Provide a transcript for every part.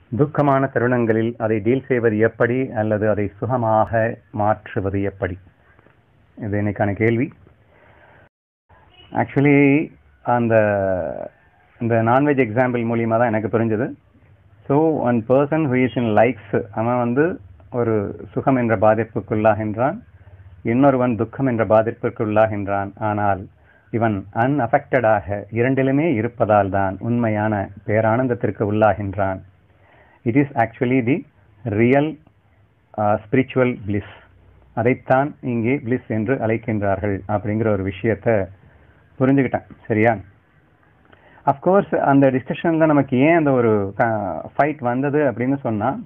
துக்கமான தருணங்களில் அதை டீல் செய்வது எப்படி அல்லது அதை சுகமாக மாற்றுவது எப்படி இது இன்னைக்கான கேள்வி ஆக்சுவலி அந்த இந்த நான்வெஜ் எக்ஸாம்பிள் மூலியமாக தான் எனக்கு புரிஞ்சது so one person who is in likes அவன் வந்து ஒரு சுகம் என்ற பாதிப்புக்குள்ளாகின்றான் இன்னொருவன் துக்கம் என்ற பாதிப்பிற்குள்ளாகின்றான் ஆனால் இவன் அன்அஃபெக்டடாக இரண்டிலுமே இருப்பதால் தான் உண்மையான பேரானந்தத்திற்கு உள்ளாகின்றான் it is actually the real spiritual bliss அதைத்தான் இங்கே பிளிஸ் என்று அழைக்கின்றார்கள் அப்படிங்கிற ஒரு விஷயத்த புரிஞ்சுக்கிட்டேன் சரியா அஃப்கோர்ஸ் அந்த டிஸ்கஷனில் நமக்கு ஏன் அந்த ஒரு ஃபைட் வந்தது அப்படின்னு சொன்னால்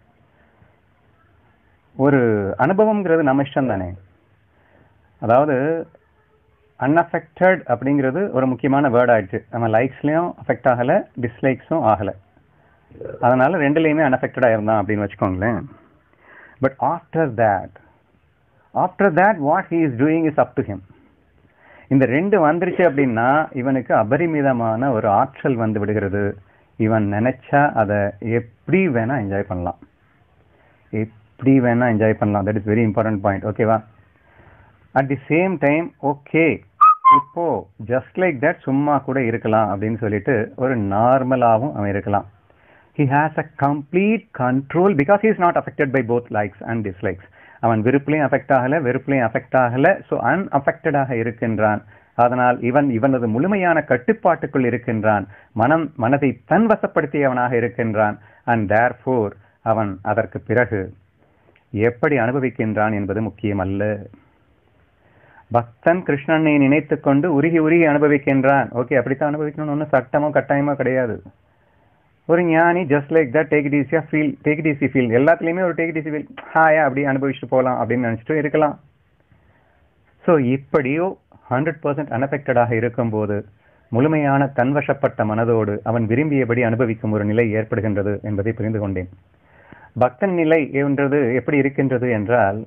ஒரு அனுபவம்ங்கிறது நம்ம இஷ்டம் தானே அதாவது அன்அஃபெக்டட் அப்படிங்கிறது ஒரு முக்கியமான வேர்ட் ஆயிடுச்சு நம்ம லைக்ஸ்லேயும் அஃபெக்ட் ஆகலை டிஸ்லைக்ஸும் ஆகலை அதனால ரெண்டுலேயுமே அன்அஃபெக்டடாக இருந்தான் அப்படின்னு வச்சுக்கோங்களேன் but after that after that what he is doing is up to him இந்த ரெண்டு வந்துருச்சு அப்படின்னா இவனுக்கு அபரிமிதமான ஒரு ஆற்றல் வந்து விடுகிறது இவன் நினைச்சா அதை எப்படி வேணா என்ஜாய் பண்ணலாம் எப்படி வேணா என்ஜாய் பண்ணலாம் that is very important point ஓகேவா at the same time okay இப்போ ஜஸ்ட் லைக் தட் சும்மா கூட இருக்கலாம் அப்படின்னு சொல்லிட்டு ஒரு நார்மலாகவும் அவன் இருக்கலாம் he has a complete control because he is not affected by both likes and dislikes அவன் விருப்புலையும் அஃபெக்ட் ஆகல வெறுப்புலையும் அஃபெக்ட் ஆகல ஸோ அன்அஃபெக்டடாக இருக்கின்றான் அதனால் இவன் இவனது முழுமையான கட்டுப்பாட்டுக்குள் இருக்கின்றான் மனம் மனதை தன் வசப்படுத்தியவனாக இருக்கின்றான் அண்ட் தேர் ஃபோர் அவன் அதற்கு பிறகு எப்படி அனுபவிக்கின்றான் என்பது முக்கியமல்ல பக்தன் கிருஷ்ணனை நினைத்து கொண்டு உருகி உருகி அனுபவிக்கின்றான் ஓகே அப்படித்தான் அனுபவிக்கணும்னு ஒன்றும் சட்டமோ கட்டாயமோ கிடையாது ஒரு ஞானி just like that take it ஈஸியா feel take it easy feel எல்லாத்துலேயுமே ஒரு டேக் இட் ஈஸி ஃபீல் ஹாயா அப்படி அனுபவிச்சுட்டு போகலாம் அப்படின்னு நினச்சிட்டு இருக்கலாம் ஸோ இப்படியோ ஹண்ட்ரட் பர்சன்ட் அன்அஃபெக்டடாக இருக்கும்போது முழுமையான தன்வசப்பட்ட மனதோடு அவன் விரும்பியபடி அனுபவிக்கும் ஒரு நிலை ஏற்படுகின்றது என்பதை புரிந்து கொண்டேன் பக்தன் நிலை என்றது எப்படி இருக்கின்றது என்றால்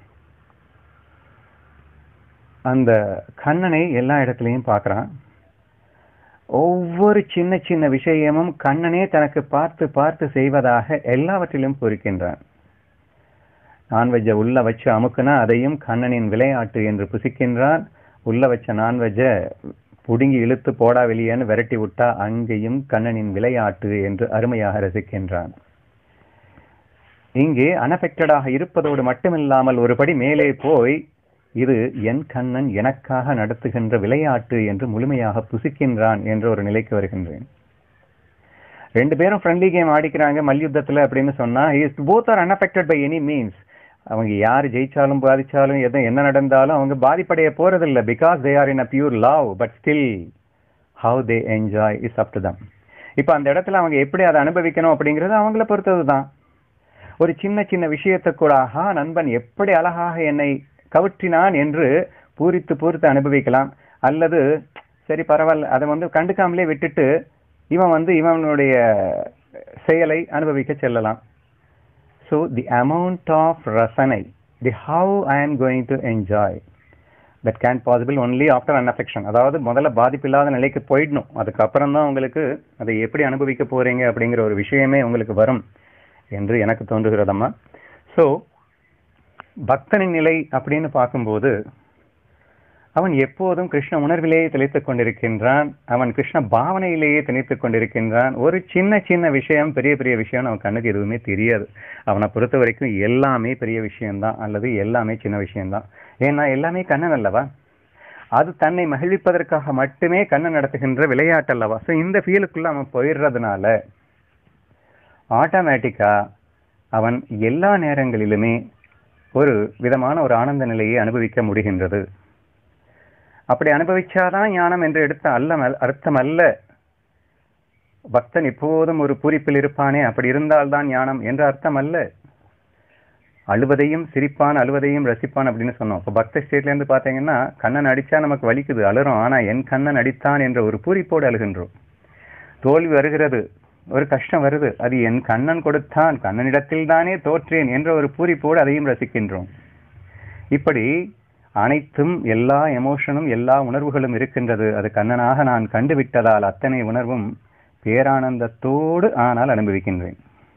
அந்த கண்ணனை எல்லா இடத்துலையும் பார்க்குறான் ஒவ்வொரு சின்ன சின்ன விஷயமும் கண்ணனே தனக்கு பார்த்து பார்த்து செய்வதாக எல்லாவற்றிலும் பொறிக்கின்றான் நான்வெஜ்ஜை உள்ள வச்சு அமுக்குனா அதையும் கண்ணனின் விளையாட்டு என்று புசிக்கின்றான் உள்ள வச்ச நான்வெஜ்ஜை புடுங்கி இழுத்து போடா வெளியேன்னு விரட்டி விட்டா அங்கேயும் கண்ணனின் விளையாட்டு என்று அருமையாக ரசிக்கின்றான் இங்கே அனஃபெக்டடாக இருப்பதோடு மட்டுமில்லாமல் ஒருபடி மேலே போய் இது என் கண்ணன் எனக்காக நடத்துகின்ற விளையாட்டு என்று முழுமையாக புசிக்கின்றான் என்ற ஒரு நிலைக்கு வருகின்றேன் ரெண்டு பேரும் ஃப்ரெண்ட்லி கேம் ஆடிக்கிறாங்க மல்யுத்தத்தில் அப்படின்னு சொன்னா is both are unaffected by any means அவங்க யார் ஜெயிச்சாலும் பாதிச்சாலும் எதை என்ன நடந்தாலும் அவங்க பாதிப்படைய போறதில்லை because they are in a pure love but still how they enjoy is up to them இப்போ அந்த இடத்துல அவங்க எப்படி அதை அனுபவிக்கணும் அப்படிங்கிறது அவங்கள பொறுத்தது தான் ஒரு சின்ன சின்ன விஷயத்தை கூட ஆஹா நண்பன் எப்படி அழகாக என்னை கவற்றினான் என்று பூரித்து பூரித்து அனுபவிக்கலாம் அல்லது சரி பரவாயில்ல அதை வந்து கண்டுக்காமலே விட்டுட்டு இவன் வந்து இவனுடைய செயலை அனுபவிக்க செல்லலாம் ஸோ தி அமௌண்ட் ஆஃப் ரசனை தி how I am going to enjoy that can possible only after unaffection அதாவது முதல்ல பாதிப்பில்லாத நிலைக்கு போயிடணும் அதுக்கப்புறம் தான் உங்களுக்கு அதை எப்படி அனுபவிக்க போறீங்க அப்படிங்கிற ஒரு விஷயமே உங்களுக்கு வரும் என்று எனக்கு தோன்றுகிறதம்மா ஸோ பக்தனின் நிலை அப்படின்னு பார்க்கும்போது அவன் எப்போதும் கிருஷ்ண உணர்விலேயே திளைத்துக் கொண்டிருக்கின்றான் அவன் கிருஷ்ண பாவனையிலேயே திணித்துக் கொண்டிருக்கின்றான் ஒரு சின்ன சின்ன விஷயம் பெரிய பெரிய விஷயம் அவன் கண்ணுக்கு எதுவுமே தெரியாது அவனை பொறுத்த வரைக்கும் எல்லாமே பெரிய விஷயம்தான் அல்லது எல்லாமே சின்ன விஷயம்தான் ஏன்னா எல்லாமே கண்ணன் அல்லவா அது தன்னை மகிழ்விப்பதற்காக மட்டுமே கண்ணன் நடத்துகின்ற விளையாட்டு அல்லவா ஸோ இந்த ஃபீலுக்குள்ள அவன் போயிடுறதுனால ஆட்டோமேட்டிக்கா அவன் எல்லா நேரங்களிலுமே ஒரு விதமான ஒரு ஆனந்த நிலையை அனுபவிக்க முடிகின்றது அப்படி அனுபவிச்சாதான் ஞானம் என்று எடுத்த அல்ல அர்த்தம் அல்ல பக்தன் எப்போதும் ஒரு பூரிப்பில் இருப்பானே அப்படி இருந்தால்தான் ஞானம் என்ற அர்த்தம் அல்ல அழுவதையும் சிரிப்பான் அழுவதையும் ரசிப்பான் அப்படின்னு சொன்னோம் இப்போ பக்த ஸ்டேட்ல இருந்து பாத்தீங்கன்னா கண்ணன் அடிச்சா நமக்கு வலிக்குது அழுறோம் ஆனா என் கண்ணன் அடித்தான் என்ற ஒரு பூரிப்போடு அழுகின்றோம் தோல்வி வருகிறது ஒரு கஷ்டம் வருது அது என் கண்ணன் கொடுத்தான் கண்ணனிடத்தில் தானே தோற்றேன் என்ற ஒரு பூரிப்போடு அதையும் ரசிக்கின்றோம் இப்படி அனைத்தும் எல்லா எமோஷனும் எல்லா உணர்வுகளும் இருக்கின்றது அது கண்ணனாக நான் கண்டுவிட்டதால் அத்தனை உணர்வும் பேரானந்தத்தோடு ஆனால் அனுபவிக்கின்றேன்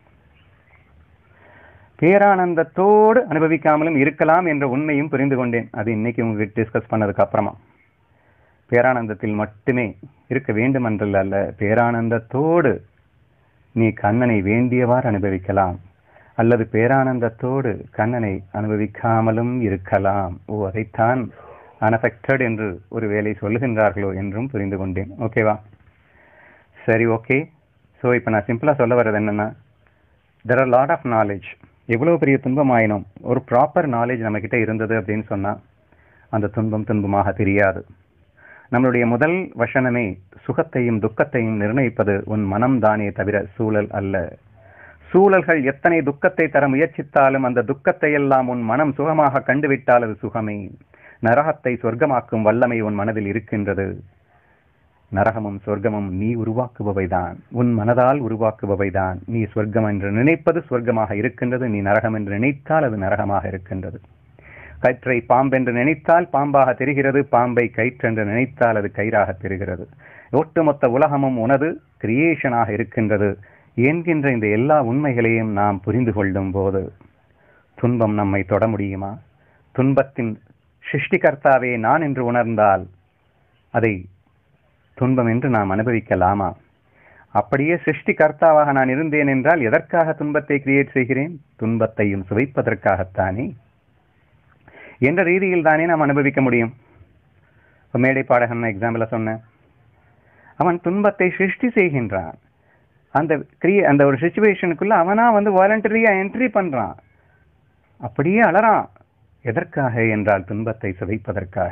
பேரானந்தத்தோடு அனுபவிக்காமலும் இருக்கலாம் என்ற உண்மையும் புரிந்து கொண்டேன் அது இன்னைக்கு உங்களுக்கு டிஸ்கஸ் பண்ணதுக்கு அப்புறமா பேரானந்தத்தில் மட்டுமே இருக்க வேண்டும் என்றல்ல அல்ல பேரானந்தத்தோடு நீ கண்ணனை வேண்டியவாறு அனுபவிக்கலாம் அல்லது பேரானந்தத்தோடு கண்ணனை அனுபவிக்காமலும் இருக்கலாம் ஓ அதைத்தான் அனஃபெக்டட் என்று ஒரு வேலை சொல்லுகின்றார்களோ என்றும் புரிந்து கொண்டேன் ஓகேவா சரி ஓகே ஸோ இப்போ நான் சிம்பிளாக சொல்ல வர்றது என்னன்னா there are lot of knowledge எவ்வளவு பெரிய துன்பம் ஆயினும் ஒரு ப்ராப்பர் நாலேஜ் நம்மக்கிட்ட இருந்தது அப்படின்னு சொன்னா அந்த துன்பம் துன்பமாக தெரியாது நம்மளுடைய முதல் வசனமே சுகத்தையும் துக்கத்தையும் நிர்ணயிப்பது உன் மனம்தானே தவிர சூழல் அல்ல சூழல்கள் எத்தனை துக்கத்தை தர முயற்சித்தாலும் அந்த துக்கத்தை எல்லாம் உன் மனம் சுகமாக கண்டுவிட்டால் அது சுகமே நரகத்தை சொர்க்கமாக்கும் வல்லமை உன் மனதில் இருக்கின்றது நரகமும் சொர்க்கமும் நீ உருவாக்குபவைதான் உன் மனதால் உருவாக்குபவைதான் நீ சொர்க்கம் என்று நினைப்பது சொர்க்கமாக இருக்கின்றது நீ நரகம் என்று நினைத்தால் அது நரகமாக இருக்கின்றது கயிற்றை பாம்பென்று நினைத்தால் பாம்பாக தெரிகிறது பாம்பை கயிற்றென்று நினைத்தால் அது கயிறாக தெரிகிறது ஒட்டுமொத்த உலகமும் உனது கிரியேஷனாக இருக்கின்றது என்கின்ற இந்த எல்லா உண்மைகளையும் நாம் புரிந்து கொள்ளும் போது துன்பம் நம்மை தொட முடியுமா துன்பத்தின் சிருஷ்டிகர்த்தாவே நான் என்று உணர்ந்தால் அதை துன்பம் என்று நாம் அனுபவிக்கலாமா அப்படியே சிருஷ்டிகர்த்தாவாக நான் இருந்தேன் என்றால் எதற்காக துன்பத்தை கிரியேட் செய்கிறேன் துன்பத்தையும் சுவைப்பதற்காகத்தானே என்ற ரீதியில் தானே நாம் அனுபவிக்க முடியும் இப்போ மேடை பாடகன் எக்ஸாம்பிள சொன்னேன் அவன் துன்பத்தை சிருஷ்டி செய்கின்றான் அந்த கிரிய அந்த ஒரு சுச்சுவேஷனுக்குள்ள அவனா வந்து வாலண்டரியா என்ட்ரி பண்றான் அப்படியே அலறான் எதற்காக என்றால் துன்பத்தை சுவைப்பதற்காக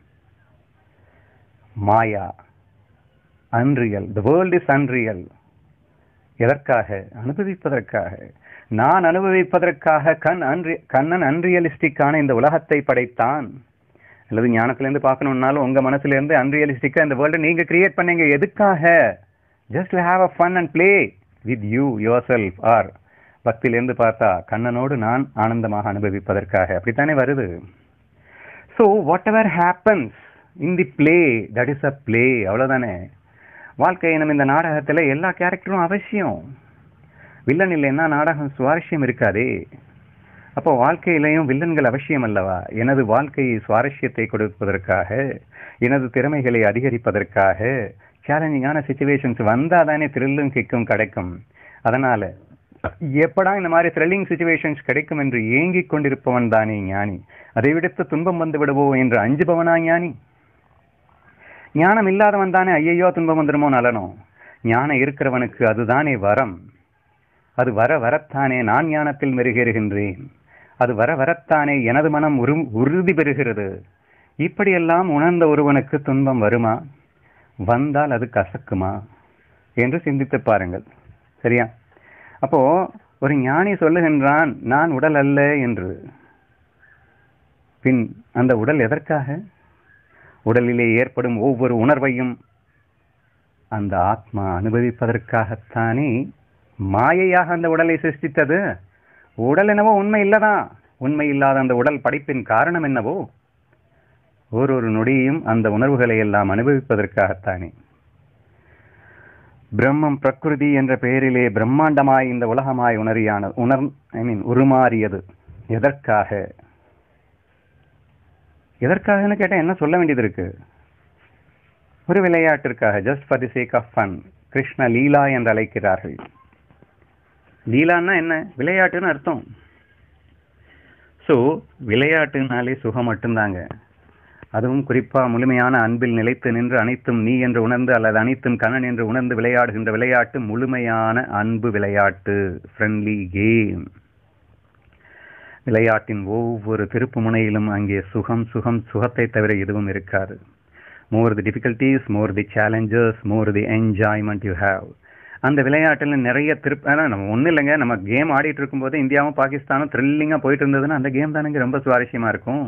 maya unreal the world is unreal எதற்காக அனுபவிப்பதற்காக நான் அனுபவிப்பதற்காக கண் அன்ரி கண்ணன் அன்ரியலிஸ்டிக்கான இந்த உலகத்தை படைத்தான் அல்லது ஞானத்திலேருந்து பார்க்கணும்னாலும் உங்க மனசுல இருந்து அன்ரியலிஸ்டிக்கா இந்த வேர்ல்டை நீங்க கிரியேட் பண்ணீங்க எதுக்காக just have a fun and play with you yourself or பக்தியிலேருந்து பார்த்தா கண்ணனோடு நான் ஆனந்தமாக அனுபவிப்பதற்காக அப்படித்தானே வருது so whatever happens in the play that is a play அவ்வளோதானே வாழ்க்கை நம்ம இந்த நாடகத்தில் எல்லா கேரக்டரும் அவசியம் வில்லன் இல்லைன்னா நாடகம் சுவாரஸ்யம் இருக்காதே அப்போ வாழ்க்கையிலையும் வில்லன்கள் அவசியம் அல்லவா எனது வாழ்க்கையை சுவாரஸ்யத்தை கொடுப்பதற்காக எனது திறமைகளை அதிகரிப்பதற்காக சேலஞ்சிங்கான சுச்சுவேஷன்ஸ் வந்தா தானே த்ரில்லும் கிக்கும் கிடைக்கும் அதனால எப்படா இந்த மாதிரி த்ரில்லிங் சுச்சுவேஷன்ஸ் கிடைக்கும் என்று ஏங்கிக் கொண்டிருப்பவன் தானே ஞானி அதை விடுத்து துன்பம் வந்து விடுவோ என்று அஞ்சுபவனா ஞானி ஞானம் இல்லாதவன் தானே ஐயையோ துன்பம் வந்துடுமோ நலனும் ஞானம் இருக்கிறவனுக்கு அதுதானே வரம் அது வர வரத்தானே நான் ஞானத்தில் மெருகேறுகின்றேன் அது வர வரத்தானே எனது மனம் உரு உறுதி பெறுகிறது இப்படியெல்லாம் உணர்ந்த ஒருவனுக்கு துன்பம் வருமா வந்தால் அது கசக்குமா என்று சிந்தித்து பாருங்கள் சரியா அப்போ ஒரு ஞானி சொல்லுகின்றான் நான் உடல் அல்ல என்று பின் அந்த உடல் எதற்காக உடலிலே ஏற்படும் ஒவ்வொரு உணர்வையும் அந்த ஆத்மா அனுபவிப்பதற்காகத்தானே மாயையாக அந்த உடலை சிருஷ்டித்தது உடல் என்னவோ உண்மை இல்லதான் உண்மை இல்லாத அந்த உடல் படைப்பின் காரணம் என்னவோ ஒரு ஒரு நொடியும் அந்த உணர்வுகளை எல்லாம் அனுபவிப்பதற்காகத்தானே பிரம்மம் பிரகிருதி என்ற பெயரிலே பிரம்மாண்டமாய் இந்த உலகமாய் உணரியான உணர் ஐ மீன் உருமாறியது எதற்காக எதற்காகன்னு கேட்டால் என்ன சொல்ல வேண்டியது இருக்கு ஒரு விளையாட்டிற்காக just for the sake of fun Krishna leela என்று அழைக்கிறார்கள் லீலான்னா என்ன விளையாட்டுன்னு அர்த்தம் ஸோ விளையாட்டுனாலே சுகம் மட்டும்தாங்க அதுவும் குறிப்பா முழுமையான அன்பில் நிலைத்து நின்று அனைத்தும் நீ என்று உணர்ந்து அல்லது அனைத்தும் கண்ணன் என்று உணர்ந்து விளையாடுகின்ற விளையாட்டு முழுமையான அன்பு விளையாட்டு ஃப்ரெண்ட்லி கேம் விளையாட்டின் ஒவ்வொரு திருப்பு முனையிலும் அங்கே சுகம் சுகம் சுகத்தை தவிர எதுவும் இருக்காது more the difficulties more the challenges more the enjoyment you have அந்த விளையாட்டில் நிறைய திருப்ப ஆனால் நம்ம ஒன்றும் இல்லைங்க நம்ம கேம் ஆடிட்டு இருக்கும்போது இந்தியாவும் பாகிஸ்தானும் த்ரில்லிங்காக போயிட்டு இருந்ததுன்னா அந்த கேம் தானங்க ரொம்ப சுவாரஸ்யமாக இருக்கும்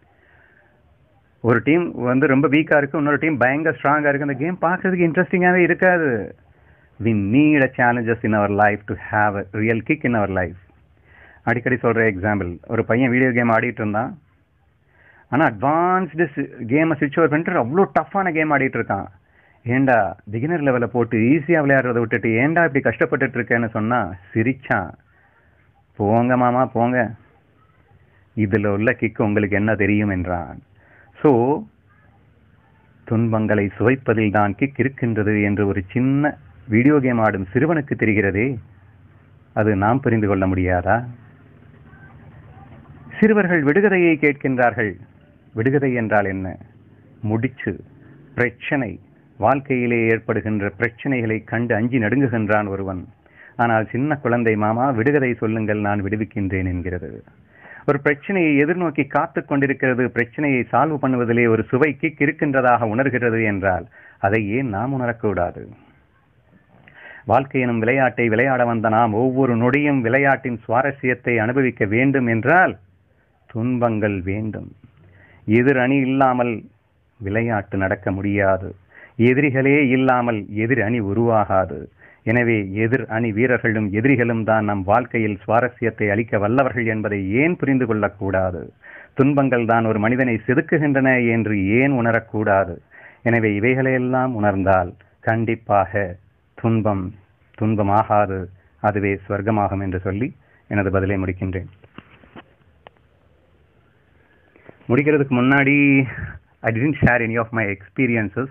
ஒரு டீம் வந்து ரொம்ப வீக்காக இருக்கு இன்னொரு டீம் பயங்கர ஸ்ட்ராங்காக இருக்கு அந்த கேம் பார்க்கறதுக்கு இன்ட்ரெஸ்டிங்காகவே இருக்காது we need a challenges in our life to have a real kick in our life அடிக்கடி சொல்கிற எக்ஸாம்பிள் ஒரு பையன் வீடியோ கேம் ஆடிட்டு இருந்தான் ஆனால் அட்வான்ஸ்டு கேமை சுவிட்ச் ஓவர் பண்ணிட்டு அவ்வளோ டஃப்பான கேம் ஆடிட்டு இருக்கான் ஏண்டா பிகினர் லெவலில் போட்டு ஈஸியாக விளையாடுறத விட்டுட்டு ஏண்டா இப்படி கஷ்டப்பட்டுட்டு இருக்கேன்னு சொன்னா சிரிச்சான் போங்க மாமா போங்க இதுல உள்ள கிக்கு உங்களுக்கு என்ன தெரியும் என்றான் சோ துன்பங்களை சுவைப்பதில் தான் கிக் இருக்கின்றது என்று ஒரு சின்ன வீடியோ கேம் ஆடும் சிறுவனுக்கு தெரிகிறதே அது நாம் புரிந்து கொள்ள முடியாதா சிறுவர்கள் விடுகதையை கேட்கின்றார்கள் விடுகதை என்றால் என்ன முடிச்சு பிரச்சனை வாழ்க்கையிலே ஏற்படுகின்ற பிரச்சனைகளை கண்டு அஞ்சி நடுங்குகின்றான் ஒருவன் ஆனால் சின்ன குழந்தை மாமா விடுகதை சொல்லுங்கள் நான் விடுவிக்கின்றேன் என்கிறது ஒரு பிரச்சனையை எதிர்நோக்கி காத்து கொண்டிருக்கிறது பிரச்சனையை சால்வ் பண்ணுவதிலே ஒரு சுவை கிக் இருக்கின்றதாக உணர்கிறது என்றால் அதை ஏன் நாம் உணரக்கூடாது வாழ்க்கை எனும் விளையாட்டை விளையாட வந்த நாம் ஒவ்வொரு நொடியும் விளையாட்டின் சுவாரஸ்யத்தை அனுபவிக்க வேண்டும் என்றால் துன்பங்கள் வேண்டும் எதிர் அணி இல்லாமல் விளையாட்டு நடக்க முடியாது எதிரிகளே இல்லாமல் எதிர் அணி உருவாகாது எனவே எதிர் அணி வீரர்களும் எதிரிகளும் தான் நம் வாழ்க்கையில் சுவாரஸ்யத்தை அளிக்க வல்லவர்கள் என்பதை ஏன் புரிந்து கொள்ளக்கூடாது துன்பங்கள் தான் ஒரு மனிதனை செதுக்குகின்றன என்று ஏன் உணரக்கூடாது எனவே இவைகளையெல்லாம் உணர்ந்தால் கண்டிப்பாக துன்பம் துன்பமாகாது அதுவே ஸ்வர்க்கமாகும் என்று சொல்லி எனது பதிலை முடிக்கின்றேன் முடிக்கிறதுக்கு முன்னாடி I didn't share any of my experiences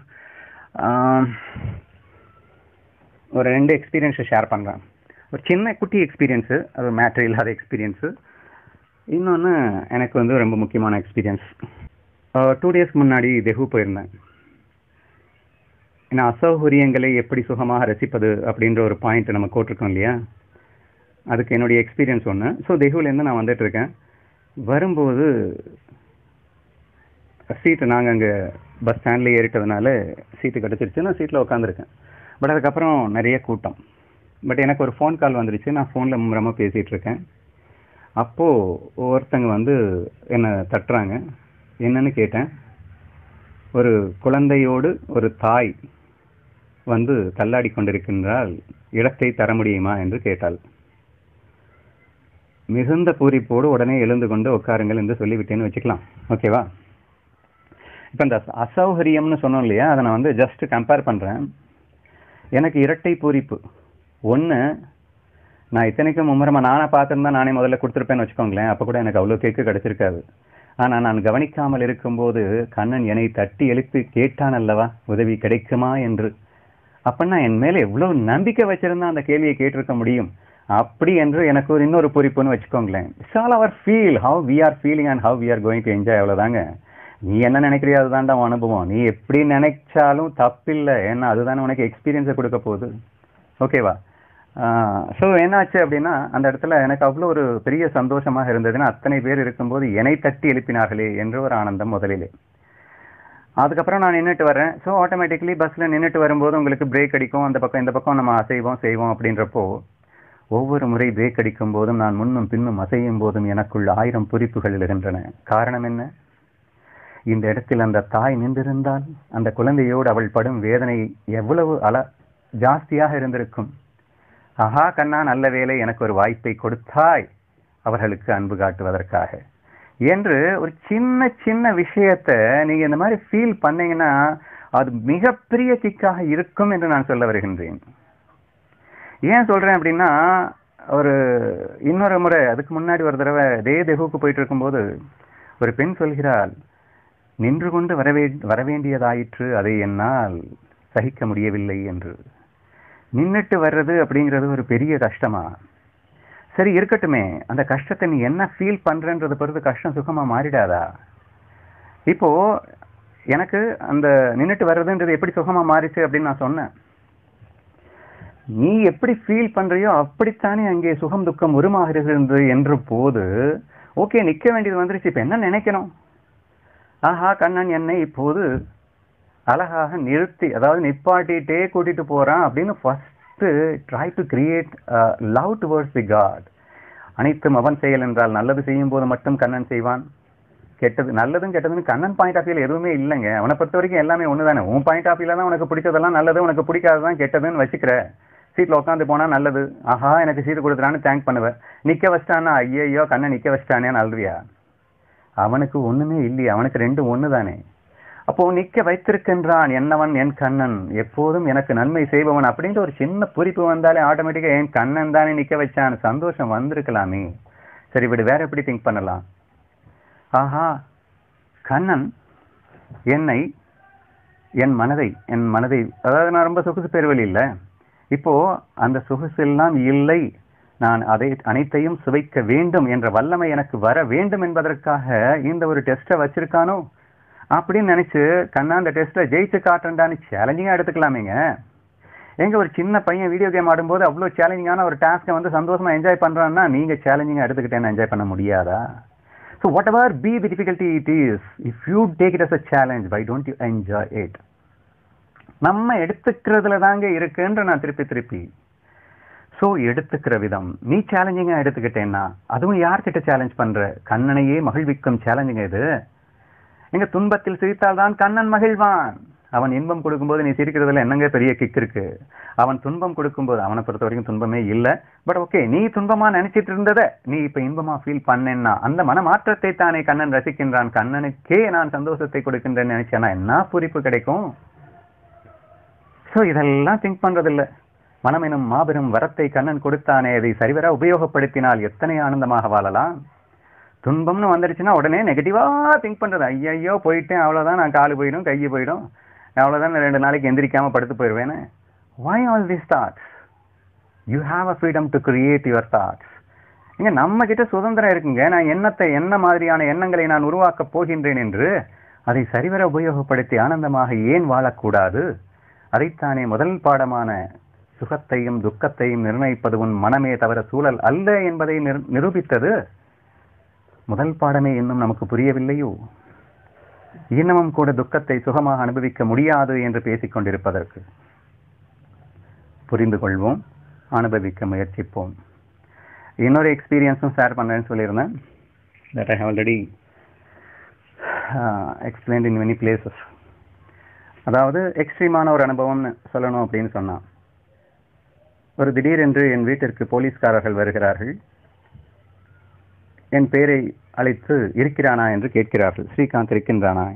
ஒரு ரெண்டு எக்ஸ்பீரியன்ஸை ஷேர் பண்ணுறேன் ஒரு சின்ன குட்டி எக்ஸ்பீரியன்ஸு அது மேட்ரு இல்லாத எக்ஸ்பீரியன்ஸு இன்னொன்று எனக்கு வந்து ரொம்ப முக்கியமான எக்ஸ்பீரியன்ஸ் டூ டேஸ்க்கு முன்னாடி தெஹு போயிருந்தேன் ஏன்னா அசௌகரியங்களை எப்படி சுகமாக ரசிப்பது அப்படின்ற ஒரு பாயிண்ட் நம்ம போட்டிருக்கோம் இல்லையா அதுக்கு என்னுடைய எக்ஸ்பீரியன்ஸ் ஒன்று ஸோ தெஹுலேருந்து நான் வந்துட்டு இருக்கேன் வரும்போது சீட்டு நாங்கள் அங்கே பஸ் ஸ்டாண்டில் ஏறிட்டதுனால சீட்டு கிடச்சிருச்சு நான் சீட்டில் உட்காந்துருக்கேன் பட் அதுக்கப்புறம் நிறைய கூட்டம் பட் எனக்கு ஒரு ஃபோன் கால் வந்துருச்சு நான் ஃபோனில் மும்முரமாக பேசிகிட்டு இருக்கேன் அப்போது ஒருத்தங்க வந்து என்னை தட்டுறாங்க என்னன்னு கேட்டேன் ஒரு குழந்தையோடு ஒரு தாய் வந்து தள்ளாடி கொண்டிருக்கின்றால் இடத்தை தர முடியுமா என்று கேட்டாள் மிகுந்த பூரிப்போடு உடனே எழுந்து கொண்டு உட்காருங்கள் என்று சொல்லிவிட்டேன்னு வச்சுக்கலாம் ஓகேவா இப்போ இந்த அசௌகரியம்னு சொன்னோம் இல்லையா அதை நான் வந்து ஜஸ்ட் கம்பேர் பண்ணுறேன் எனக்கு இரட்டை பூரிப்பு ஒன்று நான் இத்தனைக்கும் மும்முரமாக நானே பார்த்துருந்தா நானே முதல்ல கொடுத்துருப்பேன்னு வச்சுக்கோங்களேன் அப்போ கூட எனக்கு அவ்வளோ கேக்கு கிடச்சிருக்காது ஆனால் நான் கவனிக்காமல் இருக்கும்போது கண்ணன் என்னை தட்டி எழுப்பி கேட்டான் அல்லவா உதவி கிடைக்குமா என்று அப்படின்னா என் மேலே எவ்வளோ நம்பிக்கை வச்சிருந்தா அந்த கேள்வியை கேட்டிருக்க முடியும் அப்படி என்று எனக்கு ஒரு இன்னொரு பொறிப்புன்னு வச்சுக்கோங்களேன் it's all our feel how we are feeling and how we are going to enjoy அவ்வளோதாங்க நீ என்ன நினைக்கிறியோ அதுதான்டா உன் அனுபவம் நீ எப்படி நினைச்சாலும் தப்பில்லை ஏன்னா அதுதானே உனக்கு எக்ஸ்பீரியன்ஸை கொடுக்க போகுது ஓகேவா ஸோ என்னாச்சு அப்படின்னா அந்த இடத்துல எனக்கு அவ்வளோ ஒரு பெரிய சந்தோஷமாக இருந்ததுன்னா அத்தனை பேர் இருக்கும்போது என்னை தட்டி எழுப்பினார்களே என்ற ஒரு ஆனந்தம் முதலிலே அதுக்கப்புறம் நான் நின்றுட்டு வரேன் ஸோ ஆட்டோமேட்டிக்கலி பஸ்ஸில் நின்றுட்டு வரும்போது உங்களுக்கு பிரேக் அடிக்கும் அந்த பக்கம் இந்த பக்கம் நம்ம அசைவோம் செய்வோம் அப்படின்றப்போ ஒவ்வொரு முறை பிரேக் அடிக்கும் போதும் நான் முன்னும் பின்னும் அசையும் போதும் எனக்குள் ஆயிரம் குறிப்புகள் எழுகின்றன காரணம் என்ன இந்த இடத்தில் அந்த தாய் நின்றிருந்தால் அந்த குழந்தையோடு அவள் படும் வேதனை எவ்வளவு அல ஜாஸ்தியாக இருந்திருக்கும் ஆஹா கண்ணா நல்ல வேலை எனக்கு ஒரு வாய்ப்பை கொடுத்தாய் அவர்களுக்கு அன்பு காட்டுவதற்காக என்று ஒரு சின்ன சின்ன விஷயத்த நீங்க இந்த மாதிரி ஃபீல் பண்ணீங்கன்னா அது மிகப்பெரிய கிக்காக இருக்கும் என்று நான் சொல்ல வருகின்றேன் ஏன் சொல்றேன் அப்படின்னா ஒரு இன்னொரு முறை அதுக்கு முன்னாடி ஒரு தடவை இதே தெகுவுக்கு போயிட்டு இருக்கும்போது ஒரு பெண் சொல்கிறாள் நின்று கொண்டு வரவே வரவேண்டியதாயிற்று அதை என்னால் சகிக்க முடியவில்லை என்று நின்னுட்டு வர்றது அப்படிங்கிறது ஒரு பெரிய கஷ்டமா சரி இருக்கட்டுமே அந்த கஷ்டத்தை நீ என்ன ஃபீல் பண்றன்றத பொறுத்து கஷ்டம் சுகமா மாறிடாதா இப்போ எனக்கு அந்த நின்னுட்டு வர்றதுன்றது எப்படி சுகமா மாறிச்சு அப்படின்னு நான் சொன்னேன் நீ எப்படி ஃபீல் பண்றியோ அப்படித்தானே அங்கே சுகம் துக்கம் உருமாகிறது என்ற போது ஓகே நிக்க வேண்டியது வந்துருச்சு இப்ப என்ன நினைக்கணும் ஆஹா கண்ணன் என்னை இப்போது அழகாக நிறுத்தி அதாவது நிப்பாட்டிட்டே கூட்டிட்டு போறான் அப்படின்னு first try to create love towards the God அனைத்தும் அவன் செயல் என்றால் நல்லது செய்யும் போது மட்டும் கண்ணன் செய்வான் கெட்டது நல்லதும் கெட்டதுன்னு கண்ணன் பாயிண்ட் ஆஃப் வியூல எதுவுமே இல்லைங்க அவனை பொறுத்த வரைக்கும் எல்லாமே ஒன்று தானே உன் பாயிண்ட் ஆஃப் வியூல தான் உனக்கு பிடிச்சதெல்லாம் நல்லது உனக்கு பிடிக்காததான் கெட்டதுன்னு வச்சுக்கிற சீட்ல உட்காந்து போனா நல்லது ஆஹா எனக்கு சீட்டு கொடுத்துறான்னு தேங்க் பண்ணுவேன் நிக்க வச்சிட்டானா ஐயையோ கண்ணை நிக்க வச்சிட்டானேன்னு அழுறியா அவனுக்கு ஒண்ணுமே இல்லையா அவனுக்கு ரெண்டு ஒண்ணு தானே அப்போ நிக்க வைத்திருக்கின்றான் என்னவன் என் கண்ணன் எப்போதும் எனக்கு நன்மை செய்பவன் அப்படின்ற ஒரு சின்ன குறிப்பு வந்தாலே ஆட்டோமேட்டிக்கா என் கண்ணன் தானே நிக்க வச்சான் சந்தோஷம் வந்திருக்கலாமே சரி விடு வேற எப்படி திங்க் பண்ணலாம் ஆஹா கண்ணன் என்னை என் மனதை என் மனதை அதாவது நான் ரொம்ப சொகுசு பெறுவல் இல்ல இப்போ அந்த சொகுசு எல்லாம் இல்லை நான் அதை அனைத்தையும் சுவைக்க வேண்டும் என்ற வல்லமை எனக்கு வர வேண்டும் என்பதற்காக இந்த ஒரு டெஸ்ட்டை வச்சிருக்கானோ அப்படின்னு நினைச்சு கண்ணா அந்த டெஸ்ட்ல ஜெயிச்சு காட்டுறான்னு சேலஞ்சிங்கா எடுத்துக்கலாமேங்க எங்க ஒரு சின்ன பையன் வீடியோ கேம் ஆடும்போது அவ்வளோ சேலஞ்சிங்கான ஒரு டாஸ்க்கை வந்து சந்தோஷமா என்ஜாய் பண்றான்னா நீங்க சேலஞ்சிங்கா எடுத்துக்கிட்டேன்னு என்ஜாய் பண்ண முடியாதா so whatever be the difficulty it is if you take it as a challenge why don't you enjoy it நம்ம எடுத்துக்கிறதுல தாங்க இருக்குன்ற நான் திருப்பி திருப்பி ஸோ எடுத்துக்கிற விதம் நீ சேலஞ்சிங்கா எடுத்துக்கிட்டேன்னா அதுவும் யார்கிட்ட சேலஞ்ச் பண்ற கண்ணனையே மகிழ்விக்கும் சேலஞ்சுங்க இது எங்க துன்பத்தில் சிரித்தால் தான் கண்ணன் மகிழ்வான் அவன் இன்பம் கொடுக்கும்போது நீ சிரிக்கிறதுல என்னங்க பெரிய கிக் இருக்கு அவன் துன்பம் கொடுக்கும்போது அவனை பொறுத்த வரைக்கும் துன்பமே இல்ல பட் ஓகே நீ துன்பமா நினைச்சிட்டு இருந்தத நீ இப்ப இன்பமா ஃபீல் பண்ணேன்னா அந்த மனமாற்றத்தை தானே கண்ணன் ரசிக்கின்றான் கண்ணனுக்கே நான் சந்தோஷத்தை கொடுக்கின்றேன்னு நினைச்சேன்னா என்ன பூரிப்பு கிடைக்கும் சோ இதெல்லாம் திங்க் பண்றதில்ல மனம் எனும் மாபெரும் வரத்தை கண்ணன் கொடுத்தானே அதை சரிவர உபயோகப்படுத்தினால் எத்தனை ஆனந்தமாக வாழலாம் துன்பம்னு வந்துருச்சுன்னா உடனே நெகட்டிவா திங்க் பண்றது ஐயையோ போயிட்டேன் அவ்வளவுதான் நான் காலு போயிடும் கையை போயிடும் அவ்வளவுதான் நான் ரெண்டு நாளைக்கு எந்திரிக்காம படுத்து போயிடுவேன்னு why all these thoughts you have a freedom to create your thoughts இங்க நம்ம கிட்ட சுதந்திரம் இருக்குங்க நான் எண்ணத்தை என்ன மாதிரியான எண்ணங்களை நான் உருவாக்கப் போகின்றேன் என்று அதை சரிவர உபயோகப்படுத்தி ஆனந்தமாக ஏன் வாழக்கூடாது அதைத்தானே முதல் பாடமான சுகத்தையும் துக்கத்தையும் நிர்ணயிப்பது உன் மனமே தவிர சூழல் அல்ல என்பதை நிரு- நிரூபித்தது முதல் பாடமே இன்னும் நமக்கு புரியவில்லையோ இன்னமும் கூட துக்கத்தை சுகமாக அனுபவிக்க முடியாது என்று பேசிக் கொண்டிருப்பதற்கு புரிந்து கொள்வோம் அனுபவிக்க முயற்சிப்போம் இன்னொரு எக்ஸ்பீரியன்ஸும் ஷேர் பண்ணேன்னு சொல்லியிருந்தேன் that I already explained in many places அதாவது எக்ஸ்ட்ரீமான ஒரு அனுபவம்னு சொல்லணும் அப்படின்னு சொன்னான் ஒரு திடீரென்று என் வீட்டிற்கு போலீஸ்காரர்கள் வருகிறார்கள் என் பெயரை அழைத்து இருக்கிறானா என்று கேட்கிறார்கள் ஸ்ரீகாந்த் இருக்கின்றானா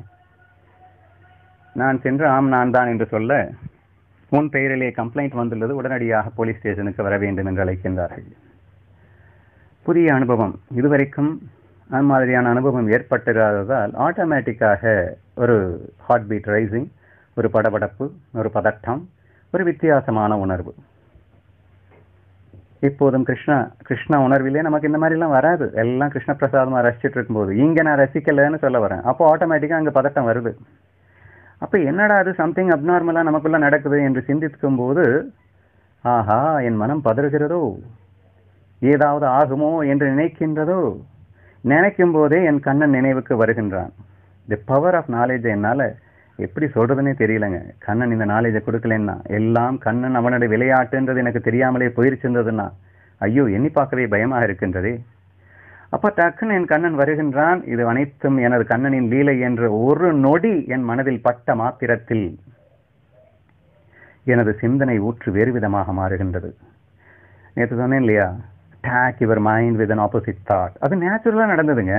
நான் சென்று ஆம் நான் தான் என்று சொல்ல உன் பெயரிலே கம்ப்ளைண்ட் வந்துள்ளது உடனடியாக போலீஸ் ஸ்டேஷனுக்கு வர வேண்டும் என்று அழைக்கின்றார்கள் புதிய அனுபவம் இதுவரைக்கும் அந்த மாதிரியான அனுபவம் ஏற்பட்டிராததால் ஆட்டோமேட்டிக்காக ஒரு ஹார்ட் பீட் ரைசிங் ஒரு படபடப்பு ஒரு பதட்டம் ஒரு வித்தியாசமான உணர்வு இப்போதும் கிருஷ்ணா கிருஷ்ண உணர்விலே நமக்கு இந்த மாதிரி எல்லாம் வராது எல்லாம் கிருஷ்ண பிரசாதமா ரசிச்சிட்டு இருக்கும்போது இங்க நான் ரசிக்கலைன்னு சொல்ல வரேன் அப்போ ஆட்டோமேட்டிக்கா அங்க பதட்டம் வருது அப்ப என்னடா அது சம்திங் அப்நார்மலா நமக்குள்ள நடக்குது என்று சிந்திக்கும் போது ஆஹா என் மனம் பதறுகிறதோ ஏதாவது ஆகுமோ என்று நினைக்கின்றதோ நினைக்கும் போதே என் கண்ணன் நினைவுக்கு வருகின்றான் தி பவர் ஆஃப் நாலேஜ் என்னால எப்படி சொல்றதுன்னே தெரியலங்க கண்ணன் இந்த நாலேஜை கொடுக்கலன்னா எல்லாம் கண்ணன் அவனுடைய விளையாட்டுன்றது எனக்கு தெரியாமலே போயிருச்சிருந்ததுன்னா ஐயோ எண்ணி பார்க்கவே பயமாக இருக்கின்றதே அப்ப டக்குன்னு என் கண்ணன் வருகின்றான் இது அனைத்தும் எனது கண்ணனின் லீலை என்ற ஒரு நொடி என் மனதில் பட்ட மாத்திரத்தில் எனது சிந்தனை ஊற்று வேறு விதமாக மாறுகின்றது நேற்று சொன்னேன் இல்லையா take your mind with an opposite thought அது நேச்சுரலா நடந்ததுங்க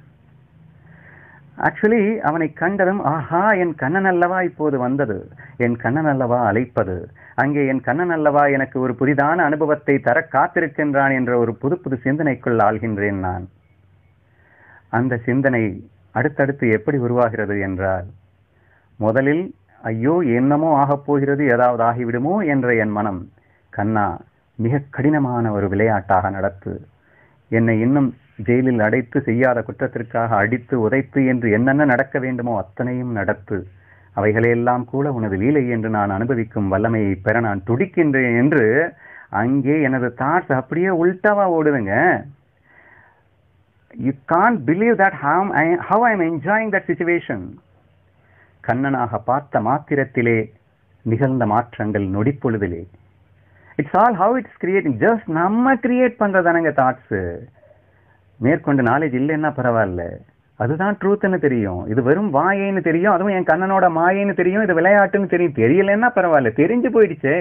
ஆக்சுவலி அவனை கண்டதும் ஆஹா என் கண்ணன் அல்லவா இப்போது வந்தது என் கண்ணன் அல்லவா அழைப்பது அங்கே என் கண்ணன் அல்லவா எனக்கு ஒரு புதிதான அனுபவத்தை தர காத்திருக்கின்றான் என்ற ஒரு புது புது சிந்தனைக்குள் ஆள்கின்றேன் நான் அந்த சிந்தனை அடுத்தடுத்து எப்படி உருவாகிறது என்றால் முதலில் ஐயோ என்னமோ ஆகப் போகிறது ஏதாவது ஆகிவிடுமோ என்ற என் மனம் கண்ணா மிக கடினமான ஒரு விளையாட்டாக நடத்து என்னை இன்னும் ஜெயிலில் அடைத்து செய்யாத குற்றத்திற்காக அடித்து உதைத்து என்று என்னென்ன நடக்க வேண்டுமோ அத்தனையும் நடத்து அவைகளையெல்லாம் கூட உனது லீலை என்று நான் அனுபவிக்கும் வல்லமையை பெற நான் துடிக்கின்றேன் என்று அங்கே எனது தாட்ஸ் அப்படியே உல்டாவா ஓடுதுங்க you can believe that how I how I am enjoying that situation கண்ணனாக பார்த்த மாத்திரத்திலே நிகழ்ந்த மாற்றங்கள் நொடிப்பொழுதிலே it's all how it's creating just நம்ம கிரியேட் பண்றதானங்க தாட்ஸ் மேற்கொண்டு நாலேஜ் இல்லைன்னா பரவாயில்ல அதுதான் ட்ரூத்னு தெரியும் இது வெறும் வாயைன்னு தெரியும் அதுவும் என் கண்ணனோட மாயைன்னு தெரியும் இது விளையாட்டுன்னு தெரியும் தெரியலன்னா பரவாயில்ல தெரிஞ்சு போயிடுச்சே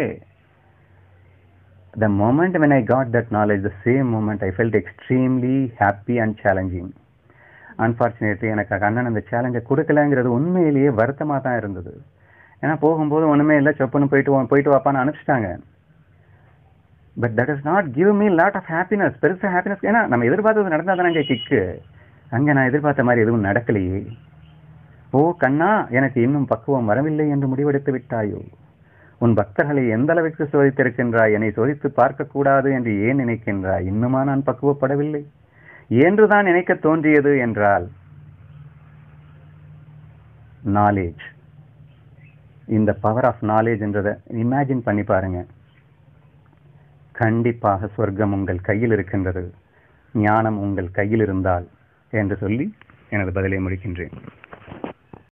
the moment when I got that knowledge, the same moment I felt extremely happy and challenging. Unfortunately எனக்கு கண்ணன் அந்த சேலஞ்சை கொடுக்கலங்கிறது உண்மையிலேயே வருத்தமாக தான் இருந்தது ஏன்னா போகும்போது ஒன்றுமே இல்லை சொப்புன்னு போயிட்டு வா- போயிட்டு வாப்பான்னு அனுப்பிச்சிட்டாங்க but that is not give me lot of happiness பெருசாக ஹாப்பினஸ் ஏன்னா நம்ம எதிர்பார்த்தது நடந்தால் தானே கிக்கு அங்கே நான் எதிர்பார்த்த மாதிரி எதுவும் நடக்கலையே ஓ கண்ணா எனக்கு இன்னும் பக்குவம் வரவில்லை என்று முடிவெடுத்து விட்டாயோ உன் பக்தர்களை எந்த அளவிற்கு சோதித்திருக்கின்றாய் என்னை சோதித்து பார்க்க கூடாது என்று ஏன் நினைக்கின்றாய் இன்னுமா நான் பக்குவப்படவில்லை என்றுதான் நினைக்க தோன்றியது என்றால் நாலேஜ் இந்த பவர் ஆஃப் நாலேஜ் என்றதை இமேஜின் பண்ணி பாருங்க கண்டிப்பாக சொர்க்கம் உங்கள் கையில் இருக்கின்றது ஞானம் உங்கள் கையில் இருந்தால் என்று சொல்லி எனது பதிலை முடிக்கின்றேன்